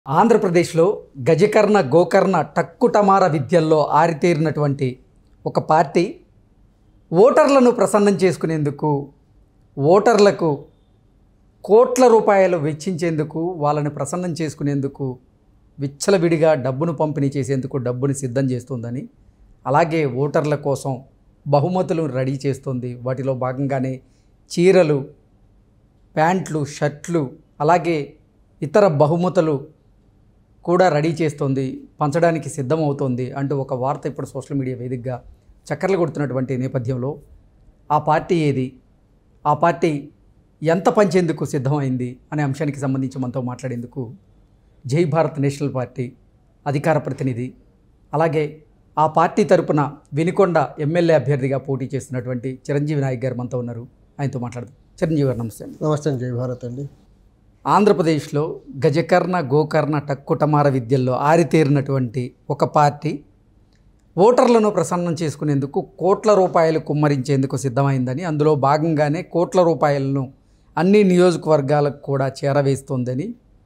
ఆంధ్రప్రదేశ్లో గజకర్ణ గోకర్ణ టక్కుటమార విద్యల్లో ఆరితేరినటువంటి ఒక పార్టీ ఓటర్లను ప్రసన్నం చేసుకునేందుకు ఓటర్లకు కోట్ల రూపాయలు వెచ్చించేందుకు వాళ్ళని ప్రసన్నం చేసుకునేందుకు విచ్చలవిడిగా డబ్బును పంపిణీ చేసేందుకు డబ్బుని సిద్ధం చేస్తుందని అలాగే ఓటర్ల కోసం బహుమతులు రెడీ చేస్తుంది వాటిలో భాగంగానే చీరలు ప్యాంట్లు షర్ట్లు అలాగే ఇతర బహుమతులు కూడా రెడీ చేస్తోంది పంచడానికి సిద్ధమవుతోంది అంటూ ఒక వార్త ఇప్పుడు సోషల్ మీడియా వేదికగా చక్కర్లు కొడుతున్నటువంటి నేపథ్యంలో ఆ పార్టీ ఏది ఆ పార్టీ ఎంత పంచేందుకు సిద్ధమైంది అనే అంశానికి సంబంధించి మనతో మాట్లాడేందుకు జై భారత్ నేషనల్ పార్టీ అధికార ప్రతినిధి అలాగే ఆ పార్టీ తరపున వినుకొండ ఎమ్మెల్యే అభ్యర్థిగా పోటీ చేస్తున్నటువంటి చిరంజీవి నాయక్ గారు మనతో ఉన్నారు ఆయనతో మాట్లాడదాం చిరంజీవి గారు నమస్తే అండి నమస్తే అండి, జై భారత్ అండి ఆంధ్రప్రదేశ్లో గజకర్ణ గోకర్ణ టక్కుటమార విద్యల్లో ఆరితేరినటువంటి ఒక పార్టీ ఓటర్లను ప్రసన్నం చేసుకునేందుకు కోట్ల రూపాయలు కుమ్మరించేందుకు సిద్ధమైందని అందులో భాగంగానే కోట్ల రూపాయలను అన్ని నియోజకవర్గాలకు కూడా చేరవేస్తోందని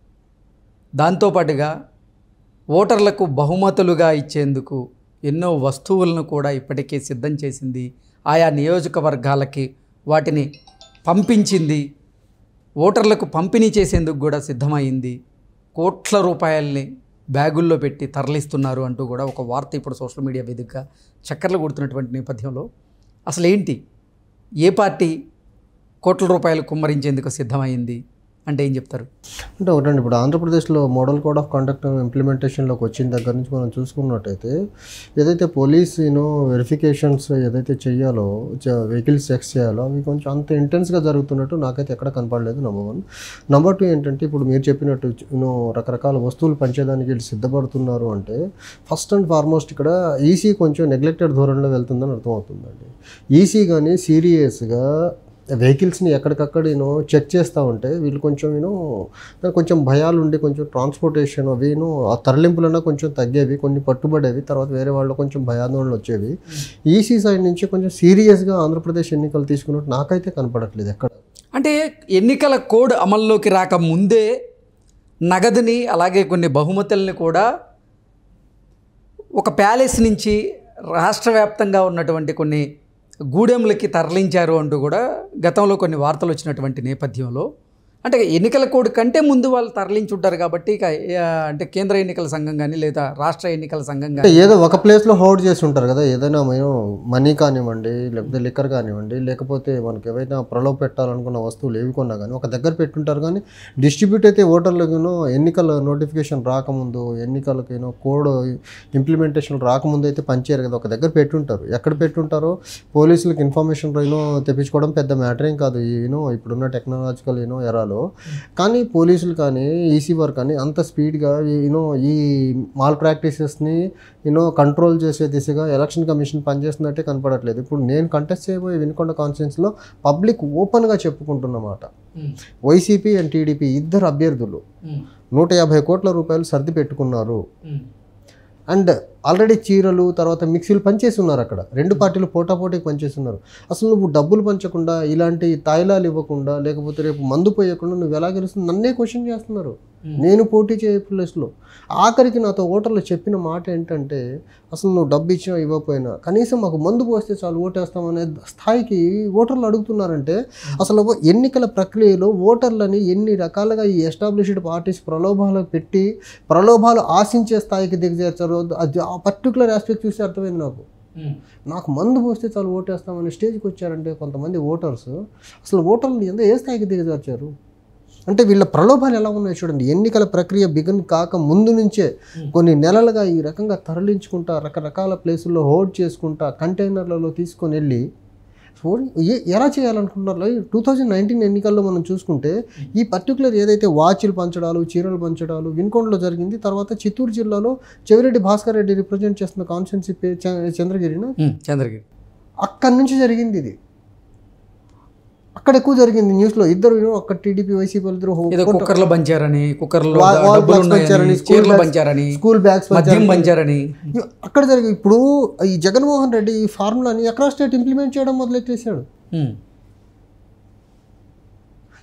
దాంతోపాటుగా ఓటర్లకు బహుమతులుగా ఇచ్చేందుకు ఎన్నో వస్తువులను కూడా ఇప్పటికే సిద్ధం చేసింది ఆయా నియోజకవర్గాలకి వాటిని పంపించింది ఓటర్లకు పంపిణీ చేసేందుకు కూడా సిద్ధమైంది కోట్ల రూపాయల్ని బ్యాగుల్లో పెట్టి తరలిస్తున్నారు అంటూ కూడా ఒక వార్త ఇప్పుడు సోషల్ మీడియా వేదికగా చక్కర్లు కొడుతున్నటువంటి నేపథ్యంలో అసలు ఏంటి ఏ పార్టీ కోట్ల రూపాయలు కుమ్మరించేందుకు సిద్ధమైంది అంటే ఏం చెప్తారు అంటే ఒకటండి ఇప్పుడు ఆంధ్రప్రదేశ్లో మోడల్ కోడ్ ఆఫ్ కండక్ట్ ఇంప్లిమెంటేషన్లోకి వచ్చిన దగ్గర నుంచి మనం చూసుకున్నట్టయితే ఏదైతే పోలీస్ యూనో వెరిఫికేషన్స్ ఏదైతే చేయాలో వెహికల్స్ చెక్స్ చేయాలో అవి కొంచెం అంత ఇంటెన్స్గా జరుగుతున్నట్టు నాకైతే ఎక్కడ కనపడలేదు నెంబర్ వన్ నెంబర్ టూ ఏంటంటే ఇప్పుడు మీరు చెప్పినట్టు యూనో రకరకాల వస్తువులు పంచేదానికి వీళ్ళు సిద్ధపడుతున్నారు అంటే ఫస్ట్ అండ్ ఫార్మోస్ట్ ఇక్కడ ఈసీ కొంచెం నెగ్లెక్టెడ్ ధోరణిలో వెళ్తుందని అర్థమవుతుందండి ఈసీ కానీ సీరియస్గా వెహికల్స్ని ఎక్కడికక్కడ యూనో చెక్ చేస్తూ ఉంటే వీళ్ళు కొంచెం యూనో కొంచెం భయాలు ఉండి కొంచెం ట్రాన్స్పోర్టేషన్ అవిను ఆ తరలింపులన్నా కొంచెం తగ్గేవి కొన్ని పట్టుబడేవి తర్వాత వేరే వాళ్ళు కొంచెం భయాందోళనలు వచ్చేవి ఈసీ సైడ్ నుంచి కొంచెం సీరియస్గా ఆంధ్రప్రదేశ్ ఎన్నికలు తీసుకున్నట్టు నాకైతే కనపడట్లేదు ఎక్కడ అంటే ఎన్నికల కోడ్ అమల్లోకి రాక ముందే నగదుని అలాగే కొన్ని బహుమతుల్ని కూడా ఒక ప్యాలెస్ నుంచి రాష్ట్ర వ్యాప్తంగా ఉన్నటువంటి కొన్ని గూడెంలకి తరలించారు అంటూ కూడా గతంలో కొన్ని వార్తలు వచ్చినటువంటి నేపథ్యంలో అంటే ఎన్నికల కోడ్ కంటే ముందు వాళ్ళు తరలించుంటారు కాబట్టి ఇక ఆ, అంటే కేంద్ర ఎన్నికల సంఘం కానీ లేదా రాష్ట్ర ఎన్నికల సంఘం అంటే కానీ ఏదో ఒక ప్లేస్లో హోల్డ్ చేసి ఉంటారు కదా ఏదైనా మేము మనీ కానివ్వండి లేకపోతే లిక్కర్ కానివ్వండి లేకపోతే మనకి ఏవైనా ప్రలోభ పెట్టాలనుకున్న వస్తువులు ఏవి కొన్నా కానీ ఒక దగ్గర పెట్టుంటారు కానీ డిస్ట్రిబ్యూట్ అయితే ఓటర్లకును ఎన్నికల నోటిఫికేషన్ రాకముందు ఎన్నికలకి కోడ్ ఇంప్లిమెంటేషన్ రాకముందు అయితే పంచారు కదా ఒక దగ్గర పెట్టుంటారు ఎక్కడ పెట్టుంటారో పోలీసులకు ఇన్ఫర్మేషన్ యూనో తెప్పించుకోవడం పెద్ద మ్యాటర్ ఏం కాదు యూనో ఇప్పుడున్న టెక్నాలజికల్ యూనో ఎరాలో కానీ పోలీసులు కానీ ఈసీ వారు కానీ అంత స్పీడ్గా యూనో ఈ మాల్ ప్రాక్టీసెస్ని యూనో కంట్రోల్ చేసే దిశగా ఎలక్షన్ కమిషన్ పనిచేస్తున్నట్టే కనపడట్లేదు ఇప్పుడు నేను కంటెస్ట్ చేయబోయే వినుకొండ కాన్స్టిట్యూన్స్లో పబ్లిక్ ఓపెన్గా చెప్పుకుంటున్నమాట వైసీపీ అండ్ టీడీపీ ఇద్దరు అభ్యర్థులు నూట యాభై కోట్ల రూపాయలు సర్ది పెట్టుకున్నారు అండ్ ఆల్రెడీ చీరలు తర్వాత మిక్సీలు పనిచేసి ఉన్నారు అక్కడ రెండు పార్టీలు పోటాపోటీకి పనిచేసి ఉన్నారు అసలు నువ్వు డబ్బులు పంచకుండా ఇలాంటి తాయిలాలు ఇవ్వకుండా లేకపోతే రేపు మందు పోయకుండా నువ్వు ఎలా గెలుస్తుంది నన్నే క్వశ్చన్ చేస్తున్నారు నేను పోటీ చేయ ప్లేస్లో ఆఖరికి నాతో ఓటర్లు చెప్పిన మాట ఏంటంటే అసలు నువ్వు డబ్బు ఇచ్చినా ఇవ్వకపోయినా కనీసం మాకు మందు పోస్తే చాలు ఓటేస్తామనే స్థాయికి ఓటర్లు అడుగుతున్నారంటే అసలు ఎన్నికల ప్రక్రియలో ఓటర్లని ఎన్ని రకాలుగా ఈ ఎస్టాబ్లిష్డ్ పార్టీస్ ప్రలోభాలు పెట్టి ప్రలోభాలు ఆశించే స్థాయికి దిగజేర్చారో అది ఆ పర్టికులర్ ఆస్పెక్ట్ చూస్తే అర్థమైంది నాకు నాకు మందు పోస్తే చాలు ఓటేస్తామనే స్టేజ్కి వచ్చారంటే కొంతమంది ఓటర్స్ అసలు ఓటర్లు ఎంత ఏ స్థాయికి దిగజార్చారు అంటే వీళ్ళ ప్రలోభాలు ఎలా ఉన్నాయి చూడండి ఎన్నికల ప్రక్రియ బిగిన్ కాక ముందు నుంచే కొన్ని నెలలుగా ఈ రకంగా తరలించుకుంటా రకరకాల ప్లేసుల్లో హోల్డ్ చేసుకుంటా కంటైనర్లలో తీసుకొని వెళ్ళి సో ఏ ఎలా చేయాలనుకుంటున్నారు టూ థౌజండ్ నైన్టీన్ ఎన్నికల్లో మనం చూసుకుంటే ఈ పర్టికులర్ ఏదైతే వాచ్లు పంచడాలు చీరలు పంచడాలు వినుకొండలో జరిగింది తర్వాత చిత్తూరు జిల్లాలో చెవిరెడ్డి భాస్కర్ రెడ్డి రిప్రజెంట్ చేస్తున్న కాన్స్టిట్యున్సీ పేరు చ- చంద్రగిరిన చంద్రగిరి అక్కడి నుంచి జరిగింది ఇది అక్కడ ఎక్కువ జరిగింది న్యూస్లో ఇద్దరు అక్కడ టీడీపీ వైసీపీ ఇద్దరు ఏదో కుక్కర్లు పంచారని కుక్కర్లో వా- వాల్ డబ్బులు బ్యాగ్స్ పంచారని, ఉన్నాయని స్కూల్ చీరలు బ్యాగ్స్- పంచారని స్కూల్ బ్యాగ్స్ మద్యం పంచారని అక్కడ జరిగి ఇప్పుడు ఈ జగన్మోహన్ రెడ్డి ఈ ఫార్ములాని ఎక్కడ స్టేట్ ఇంప్లిమెంట్ చేయడం మొదలెట్టేశాడు ఉమ్.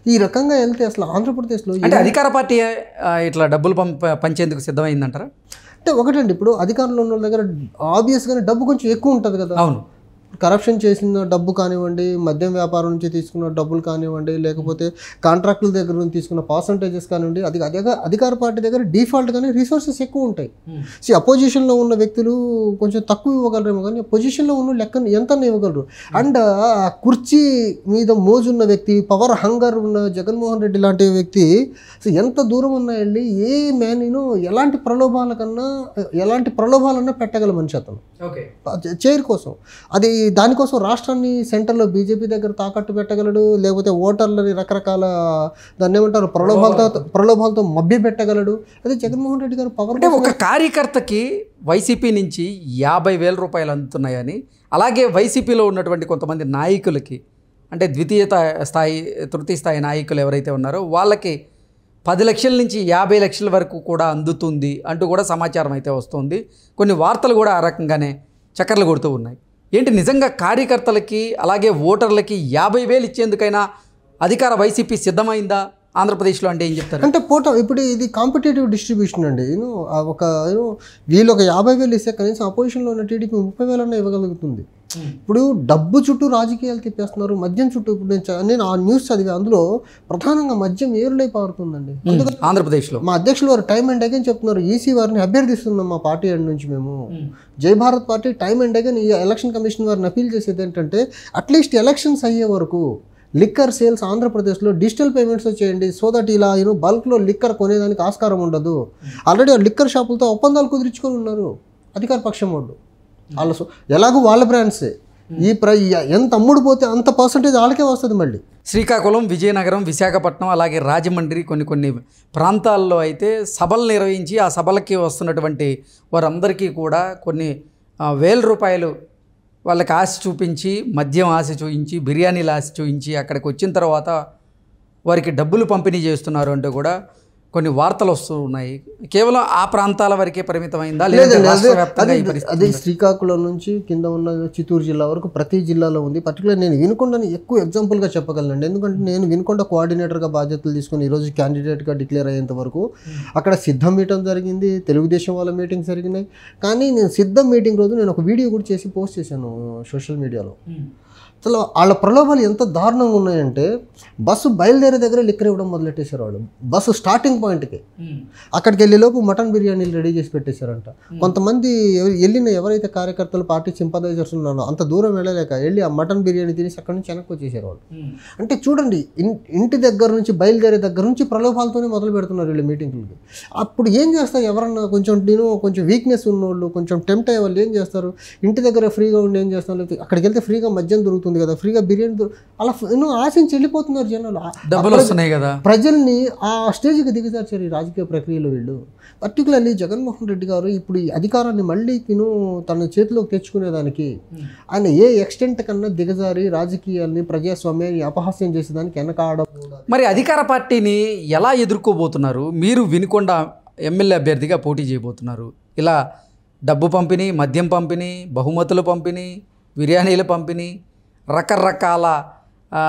ఈ రకంగా వెళ్తే అసలు ఆంధ్రప్రదేశ్లో అంటే అధికార పార్టీ ఆ, ఇట్లా డబ్బులు పంప పంచేందుకు సిద్ధమైందంటారా అంటే ఒకటండి ఇప్పుడు అధికారంలో ఉన్న వాళ్ళ దగ్గర ఆబ్వియస్గానే డబ్బు కొంచెం ఎక్కువ ఉంటుంది కదా అవును కరప్షన్ చేసిన డబ్బు కానివ్వండి మద్యం వ్యాపారం నుంచి తీసుకున్న డబ్బులు కానివ్వండి లేకపోతే కాంట్రాక్టుల దగ్గర నుంచి తీసుకున్న పర్సంటేజెస్ కానివ్వండి అది అధిక అధికార పార్టీ దగ్గర డిఫాల్ట్గానే రిసోర్సెస్ ఎక్కువ ఉంటాయి సి అపోజిషన్లో ఉన్న వ్యక్తులు కొంచెం తక్కువ ఇవ్వగలరేమో కానీ పొజిషన్లో ఉన్న లెక్క ఎంత ఇవ్వగలరు అండ్ ఆ కుర్చీ మీద మోజున్న వ్యక్తి పవర్ హంగర్ ఉన్న జగన్మోహన్ రెడ్డి లాంటి వ్యక్తి సో ఎంత దూరం ఉన్నా వెళ్ళి ఏ మ్యానీను ఎలాంటి ప్రలోభాల కన్నా ఎలాంటి ప్రలోభాలన్నా పెట్టగల మనిషి అతను ఓకే చైర్ కోసం అది దానికోసం రాష్ట్రాన్ని సెంటర్లో బీజేపీ దగ్గర తాకట్టు పెట్టగలడు లేకపోతే ఓటర్లని రకరకాల దాన్ని ఏమంటారు ప్రలోభాలతో ప్రలోభాలతో మభ్య పెట్టగలడు అదే జగన్మోహన్ రెడ్డి గారు పవర్ అంటే ఒక కార్యకర్తకి వైసీపీ నుంచి యాభై వేల రూపాయలు అందుతున్నాయని అలాగే వైసీపీలో ఉన్నటువంటి కొంతమంది నాయకులకి అంటే ద్వితీయ తా- స్థాయి తృతీయ స్థాయి నాయకులు ఎవరైతే ఉన్నారో వాళ్ళకి పది లక్షల నుంచి యాభై లక్షల వరకు కూడా అందుతుంది అంటూ కూడా సమాచారం అయితే వస్తుంది కొన్ని వార్తలు కూడా ఆ రకంగానే చక్కర్లు కొడుతూ ఉన్నాయి ఏంటి నిజంగా కార్యకర్తలకి అలాగే ఓటర్లకి యాభై వేలు ఇచ్చేందుకైనా అధికార వైసీపీ సిద్ధమైందా ఆంధ్రప్రదేశ్లో అంటే ఏం చెప్తారు అంటే పోట ఇప్పుడు ఇది కాంపిటేటివ్ డిస్ట్రిబ్యూషన్ అండి యూనో ఒక యూనో వీళ్ళు ఒక యాభై వేలు ఇస్తే కనీసం అపోజిషన్లో ఉన్న టీడీపీ ముప్పై వేలన్నా ఇవ్వగలుగుతుంది ఇప్పుడు డబ్బు చుట్టూ రాజకీయాలు తిప్పేస్తున్నారు మద్యం చుట్టూ ఇప్పుడు నేను చ- నేను ఆ న్యూస్ చదివి అందులో ప్రధానంగా మద్యం ఏరులై పారుతుందండి అందుకని ఆంధ్రప్రదేశ్లో మా అధ్యక్షులు వారు టైం అండ్ అగైన్ చెప్తున్నారు ఈసీ వారిని అభ్యర్థిస్తున్నాం మా పార్టీ అండ్ నుంచి మేము Jai Bharat party time and again ఈ ఎలక్షన్ కమిషన్ వారిని అపీల్ చేసేది ఏంటంటే అట్లీస్ట్ ఎలక్షన్స్ అయ్యే వరకు లిక్కర్ సేల్స్ ఆంధ్రప్రదేశ్లో డిజిటల్ పేమెంట్స్ చేయండి సో దట్ ఇలా యూనో బల్క్లో లిక్కర్ కొనేదానికి ఆస్కారం ఉండదు ఆల్రెడీ ఆ లిక్కర్ షాపులతో ఒప్పందాలు కుదుర్చుకొని ఉన్నారు అధికార పక్షం వాళ్ళు వాళ్ళ సో- ఎలాగో వాళ్ళ బ్రాండ్సే ఈ ప్ర ఎంత అమ్ముడు పోతే అంత పర్సంటేజ్ వాళ్ళకే వస్తుంది మళ్ళీ శ్రీకాకుళం విజయనగరం విశాఖపట్నం అలాగే రాజమండ్రి కొన్ని కొన్ని ప్రాంతాల్లో అయితే సభలు నిర్వహించి ఆ సభలకి వస్తున్నటువంటి వారందరికీ కూడా కొన్ని ఆ, వేల రూపాయలు వాళ్ళకి ఆశ చూపించి మద్యం ఆశ చూపించి బిర్యానీలు ఆశ చూపించి అక్కడికి వచ్చిన తర్వాత వారికి డబ్బులు పంపిణీ చేస్తున్నారు అంటూ కూడా కొన్ని వార్తలు వస్తూ ఉన్నాయి కేవలం ఆ ప్రాంతాల వరకే పరిమితమైందా లేదా లేదండి, రాష్ట్ర అదే- వ్యాప్తంగా ఈ అదే- పరిస్థితి అదే శ్రీకాకుళం నుంచి కింద ఉన్న చిత్తూరు జిల్లా వరకు ప్రతి జిల్లాలో ఉంది పర్టికులర్ నేను వినుకొండని ఎక్కువ ఎగ్జాంపుల్గా చెప్పగలను ఎందుకంటే నేను వినుకొండ కోఆర్డినేటర్గా బాధ్యతలు తీసుకుని ఈరోజు క్యాండిడేట్గా డిక్లేర్ అయ్యేంత వరకు అక్కడ సిద్ధం మీటింగ్ జరిగింది తెలుగుదేశం వాళ్ళ మీటింగ్ జరిగినాయి కానీ నేను సిద్ధం మీటింగ్ రోజు నేను ఒక వీడియో కూడా చేసి పోస్ట్ చేశాను సోషల్ మీడియాలో అసలు వాళ్ళ ప్రలోభాలు ఎంత దారుణంగా ఉన్నాయంటే బస్సు బయలుదేరే దగ్గర లిక్కర్ ఇవ్వడం మొదలెట్టేశారు వాళ్ళు బస్సు స్టార్టింగ్ పాయింట్కి అక్కడికి వెళ్ళే లోపు మటన్ బిర్యానీలు రెడీ చేసి పెట్టేశారంట కొంతమంది ఎవ- వెళ్ళిన ఎవరైతే కార్యకర్తలు పార్టీ సింపదైజర్స్ ఉన్నారో అంత దూరం వెళ్ళలేక వెళ్ళి ఆ మటన్ బిర్యానీ తినేసి అక్కడి నుంచి వెనక్కి వచ్చేసారు వాళ్ళు అంటే చూడండి ఇన్- ఇంటి దగ్గర నుంచి బయలుదేరే దగ్గర నుంచి ప్రలోభాలతోనే మొదలు పెడుతున్నారు వీళ్ళు మీటింగ్లకి అప్పుడు ఏం చేస్తారు ఎవరన్నా కొంచెం నేను కొంచెం వీక్నెస్ ఉన్నోళ్ళు కొంచెం టెంప్ట్ అయ్యే వాళ్ళు ఏం చేస్తారు ఇంటి దగ్గర ఫ్రీగా ఉండి ఏం చేస్తారు లేకపోతే అక్కడికి వెళ్తే ఫ్రీగా మద్యం దొరుకుతుంది కదా ఫ్రీగా బిర్యానీ దొరు- అలా ఎన్నో ఆశించి వెళ్ళిపోతున్నారు జనాలు ఆ- డబ్బులు వస్తున్నాయి కదా ప్రజల్ని ఆ స్టేజ్కి దిగజార్చారు ఈ రాజకీయ ప్రక్రియలో వీళ్ళు పర్టికులర్లీ జగన్మోహన్ రెడ్డి గారు ఇప్పుడు ఈ అధికారాన్ని మళ్ళీ తిను తన చేతిలోకి తెచ్చుకునేదానికి ఆయన ఏ ఎక్స్టెంట్ కన్నా దిగజారి రాజకీయాల్ని ప్రజాస్వామ్యాన్ని అపహాస్యం చేసేదానికి వెనకాడడం మరి అధికార పార్టీని ఎలా ఎదుర్కోబోతున్నారు మీరు వినుకొండ ఎమ్మెల్యే అభ్యర్థిగా పోటీ చేయబోతున్నారు ఇలా డబ్బు పంపిణీ మద్యం పంపిణీ బహుమతుల పంపిణీ బిర్యానీల పంపిణీ రకరకాల ఆ,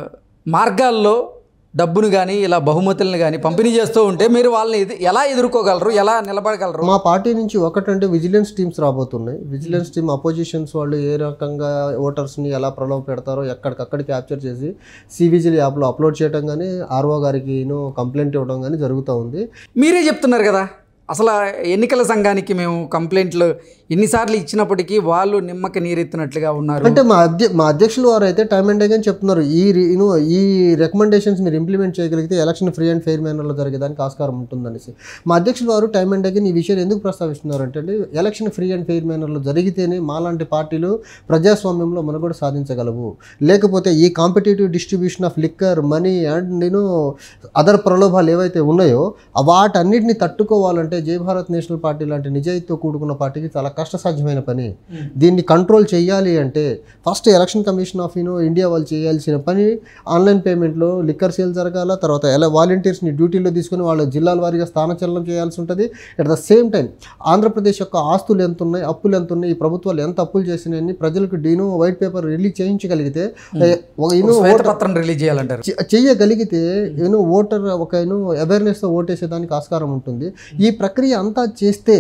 మార్గాల్లో డబ్బును కానీ ఇలా బహుమతులను కానీ పంపిణీ చేస్తూ ఉంటే మీరు వాళ్ళని ఎదు- ఎలా ఎదుర్కోగలరు ఎలా నిలబడగలరు మా పార్టీ నుంచి ఒకటంటే విజిలెన్స్ టీమ్స్ రాబోతున్నాయి విజిలెన్స్ టీమ్ అపోజిషన్స్ వాళ్ళు ఏ రకంగా ఓటర్స్ని ఎలా ప్రలోభ పెడతారో ఎక్కడికక్కడ క్యాప్చర్ చేసి సివిజిల్ యాప్లో అప్లోడ్ చేయడం కానీ ఆర్ఓ గారికి కంప్లైంట్ ఇవ్వడం కానీ జరుగుతూ ఉంది మీరే చెప్తున్నారు కదా అసలు ఆ ఎన్నికల సంఘానికి మేము కంప్లైంట్లు ఎన్నిసార్లు ఇచ్చినప్పటికీ వాళ్ళు నిమ్మకి నీరెత్తినట్లుగా ఉన్నారు అంటే మా అధ్య మా అధ్యక్షులు వారు అయితే టైం అండ్ అగైన్ చెప్తున్నారు ఈ రి- you know, ఈ రికమెండేషన్స్ మీరు ఇంప్లిమెంట్ చేయగలిగితే ఎలక్షన్ ఫ్రీ అండ్ ఫెయిర్ మేనర్లో జరిగేదానికి ఆస్కారం ఉంటుందనేసి మా అధ్యక్షులు వారు టైం అండ్ అగైన్ ఈ విషయాన్ని ఎందుకు ప్రస్తావిస్తున్నారు అంటే అండి, ఎలక్షన్ ఫ్రీ అండ్ ఫెయిర్ మేనర్లో జరిగితేనే మాలాంటి పార్టీలు ప్రజాస్వామ్యంలో మనుగడ సాధించగలవు లేకపోతే ఈ competitive distribution of liquor money and నేను అదర్ ప్రలోభాలు ఏవైతే ఉన్నాయో ఆ వాటన్నిటిని తట్టుకోవాలంటే అంటే జై భారత్ నేషనల్ పార్టీ లాంటి నిజాయితీతో కూడుకున్న పార్టీకి చాలా కష్టసాధ్యమైన పని దీన్ని కంట్రోల్ చేయాలి అంటే first election commission of you know India వాళ్ళు చేయాల్సిన పని ఆన్లైన్ పేమెంట్లో లిక్కర్ సేల్ జరగాల తర్వాత ఎలా వాలంటీర్స్ని డ్యూటీలో తీసుకుని వాళ్ళ జిల్లాల వారీగా స్థానచలనం చేయాల్సి ఉంటుంది at the same time Andhra Pradesh యొక్క ఆస్తులు ఎంత ఉన్నాయి అప్పులు ఎంత ఉన్నాయి ఈ ప్రభుత్వాలు ఎంత అప్పులు చేసినాయని ప్రజలకు డీను వైట్ పేపర్ రిలీజ్ చేయించగలిగితే ఒక యూనో శ్వేతపత్రం రిలీజ్ చేయాలంటారు చె- చెయ్యగలిగితే ఏను ఓటర్ ఒక ఏను అవేర్నెస్తో ఓటేసేదానికి ఆస్కారం ఉంటుంది ఈ ప్రక్రియ అంతా చేస్తే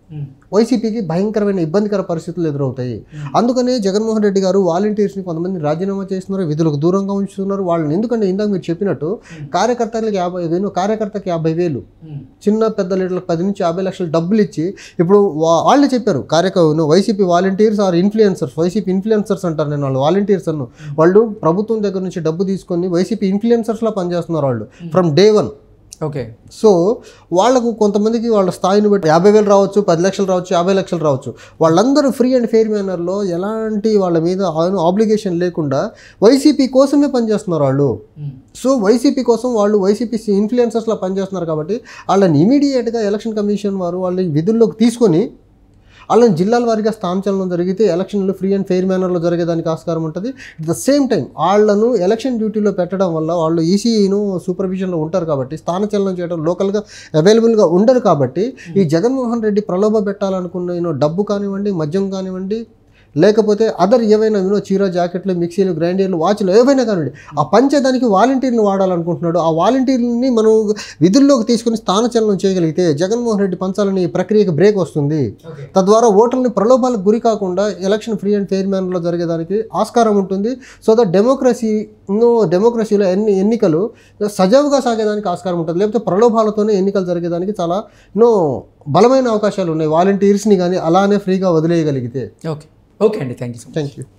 వైసీపీకి భయంకరమైన ఇబ్బందికర పరిస్థితులు ఎదురవుతాయి అందుకనే జగన్మోహన్ రెడ్డి గారు వాలంటీర్స్ని కొంతమంది రాజీనామా చేస్తున్నారు విధులకు దూరంగా ఉంచుతున్నారు వాళ్ళని ఎందుకంటే ఇందాక మీరు చెప్పినట్టు కార్యకర్తలకు యాభై వేలు కార్యకర్తకి యాభై వేలు చిన్న పెద్ద లీడర్లకు పది నుంచి యాభై లక్షలు డబ్బులు ఇచ్చి ఇప్పుడు వా- వాళ్ళే చెప్పారు కార్యక YCP volunteers or influencers YCP influencers అంటారు నేను వాళ్ళు వాలంటీర్స్ అన్ను వాళ్ళు ప్రభుత్వం దగ్గర నుంచి డబ్బు తీసుకొని వైసీపీ ఇన్ఫ్లుయెన్సర్స్లా పనిచేస్తున్నారు వాళ్ళు from day one okay so వాళ్ళకు కొంతమందికి వాళ్ళ స్థాయిని బట్టి యాభై వేలు రావచ్చు పది లక్షలు రావచ్చు యాభై లక్షలు రావచ్చు వాళ్ళందరూ ఫ్రీ అండ్ ఫెయిర్ మేనర్లో ఎలాంటి వాళ్ళ మీద ఆబ్లిగేషన్ లేకుండా వైసీపీ కోసమే పనిచేస్తున్నారు వాళ్ళు సో వైసీపీ కోసం వాళ్ళు వైసీపీ ఇన్ఫ్లుయెన్సర్స్లో పనిచేస్తున్నారు కాబట్టి వాళ్ళని ఇమీడియట్గా ఎలక్షన్ కమిషన్ వారు వాళ్ళని విధుల్లోకి తీసుకొని వాళ్ళని జిల్లాల వారీగా స్థానచలనం జరిగితే ఎలక్షన్లు ఫ్రీ అండ్ ఫెయిర్ మేనర్లో జరిగేదానికి ఆస్కారం ఉంటుంది అట్ ద సేమ్ టైం వాళ్ళను ఎలక్షన్ డ్యూటీలో పెట్టడం వల్ల వాళ్ళు ఈసీను సూపర్విజన్లో ఉంటారు కాబట్టి స్థానచలనం చేయడం లోకల్గా అవైలబుల్గా ఉండరు కాబట్టి ఈ జగన్మోహన్ రెడ్డి ప్రలోభ పెట్టాలనుకున్న యూనో డబ్బు కానివ్వండి మద్యం కానివ్వండి లేకపోతే అదర్ ఏవైనా యూనో చీర జాకెట్లు మిక్సీలు గ్రైండర్లు వాచ్లు ఏవైనా కానివ్వండి ఆ పంచేదానికి వాలంటీర్ని వాడాలనుకుంటున్నాడు ఆ వాలంటీర్ని మనం విధుల్లోకి తీసుకుని స్థానచలనం చేయగలిగితే జగన్మోహన్ రెడ్డి పంచాలని ఈ ప్రక్రియకి బ్రేక్ వస్తుంది తద్వారా ఓటర్ని ప్రలోభాలకు గురి కాకుండా ఎలక్షన్ ఫ్రీ అండ్ ఫెయిర్ మ్యాన్లో జరిగేదానికి ఆస్కారం ఉంటుంది సో దట్ డెమోక్రసీ డెమోక్రసీలో ఎన్ని ఎన్నికలు సజావుగా సాగేదానికి ఆస్కారం ఉంటుంది లేకపోతే ప్రలోభాలతోనే ఎన్నికలు జరిగేదానికి చాలా ఎన్నో బలమైన అవకాశాలు ఉన్నాయి వాలంటీర్స్ని కానీ అలానే ఫ్రీగా వదిలేయగలిగితే ఓకే ఓకే అండి thank you so much thank you